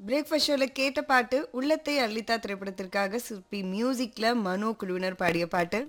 breakfast ஷோல கேட்ட பாட்டு உள்ளத்தை அள்ளித்தா திரைப்படத்திற்காக சிற்பி மியூசிக்ல மனோ குழுவினர் பாடிய பாட்டு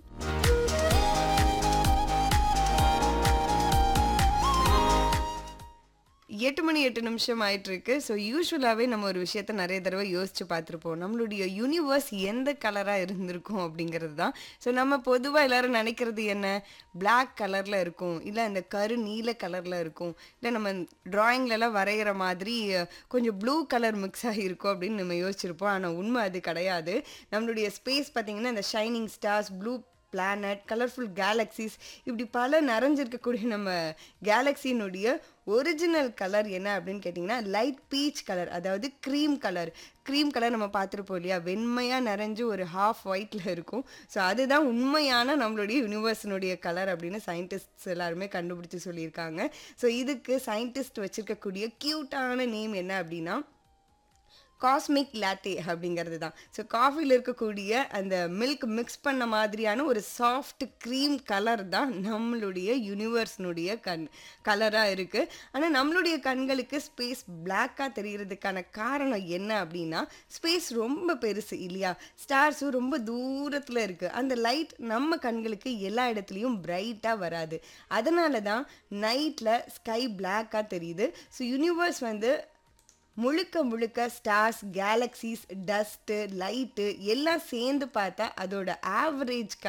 எட்டு மணி எட்டு நிமிஷம் ஆயிட்டு இருக்கு ஸோ யூஸ்வலாகவே நம்ம ஒரு விஷயத்த நிறைய தடவை யோசிச்சு பார்த்துருப்போம் நம்மளுடைய யூனிவர்ஸ் எந்த கலராக இருந்திருக்கும் அப்படிங்கிறது தான் ஸோ நம்ம பொதுவாக எல்லாரும் நினைக்கிறது என்ன பிளாக் கலரில் இருக்கும் இல்லை அந்த கரு நீல கலரில் இருக்கும் இல்லை நம்ம ட்ராயிங்லலாம் வரைகிற மாதிரி அஹ், கொஞ்சம் ப்ளூ கலர் மிக்ஸ் ஆகிருக்கும் அப்படின்னு நம்ம யோசிச்சிருப்போம் ஆனால் உண்மை அது கிடையாது நம்மளுடைய ஸ்பேஸ் பார்த்தீங்கன்னா இந்த shining stars blue planet colourful galaxies இப்படி பல நிறைஞ்சிருக்கக்கூடிய நம்ம கேலக்ஸினுடைய ஒரிஜினல் கலர் என்ன அப்படின்னு கேட்டிங்கன்னா லைட் பீச் கலர் அதாவது க்ரீம் கலர் க்ரீம் கலர் நம்ம பார்த்துருப்போம் இல்லையா வெண்மையாக நிறைஞ்சு ஒரு ஹாஃப் ஒயிட்டில் இருக்கும் ஸோ அதுதான் உண்மையான நம்மளுடைய யூனிவர்ஸினுடைய கலர் அப்படின்னு சயின்டிஸ்ட்ஸ் எல்லாருமே கண்டுபிடிச்சு சொல்லியிருக்காங்க ஸோ இதுக்கு சயின்டிஸ்ட் வச்சுருக்கக்கூடிய க்யூட்டான நேம் என்ன அப்படின்னா காஸ்மிக் லாட்டே அப்படிங்கிறது தான் ஸோ காஃபியில் இருக்கக்கூடிய அந்த மில்க் மிக்ஸ் பண்ண மாதிரியான ஒரு சாஃப்ட் க்ரீம் கலர் தான் நம்மளுடைய யூனிவர்ஸ்னுடைய கண் கலராக இருக்குது ஆனால் நம்மளுடைய கண்களுக்கு ஸ்பேஸ் பிளாக்காக தெரியறதுக்கான காரணம் என்ன அப்படின்னா ஸ்பேஸ் ரொம்ப பெருசு இல்லையா ஸ்டார்ஸும் ரொம்ப தூரத்தில் இருக்குது அந்த லைட் நம்ம கண்களுக்கு எல்லா இடத்துலையும் பிரைட்டாக வராது அதனால தான் நைட்டில் ஸ்கை பிளாக்காக தெரியுது ஸோ யூனிவர்ஸ் வந்து முழுக்க முழுக்க ஸ்டார்ஸ் கேலக்ஸிஸ் டஸ்ட்டு லைட்டு எல்லாம் சேர்ந்து பார்த்தா அதோட ஆவரேஜ்